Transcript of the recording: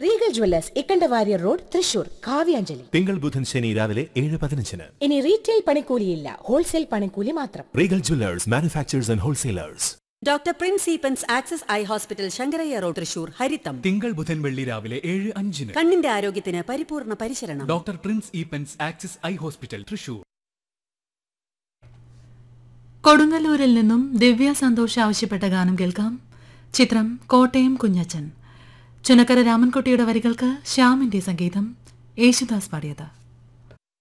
Regal jewellers Ikkandawarrier road Thrissur Kavyanjali തിങ്കൾ ബുധൻ ശനി രാവിലെ ഏഴ് പതിനഞ്ചിന് ഇനി റീറ്റെയിൽ പണിക്കൂലിയില്ല ഹോൾസെയിൽ പണിക്കൂലി മാത്രം Regal jewellers manufacturers and wholesalers doctor Prince Eappen's Access eye hospital Sankaraiah road Thrissur ഹരിത്തം തിങ്കൾ ബുധൻ വെള്ളി രാവിലെ ഏഴ് അഞ്ചിന് കണ്ണിന്റെ ആരോഗ്യത്തിന് പരിപൂർണ പരിശരണം doctor Prince Eappen's Axis eye hospital Thrissur കൊടുങ്ങല്ലൂരിൽ നിന്നും ദിവ്യ സന്തോഷ് ആവശ്യപ്പെട്ട ഗാനം കേൾക്കാം ചിത്രം കോട്ടയം കുഞ്ഞച്ചൻ ചുനക്കര രാമൻകുട്ടിയുടെ വരികൾക്ക് ശ്യാമിന്റെ സംഗീതം യേശുദാസ് പാടിയത്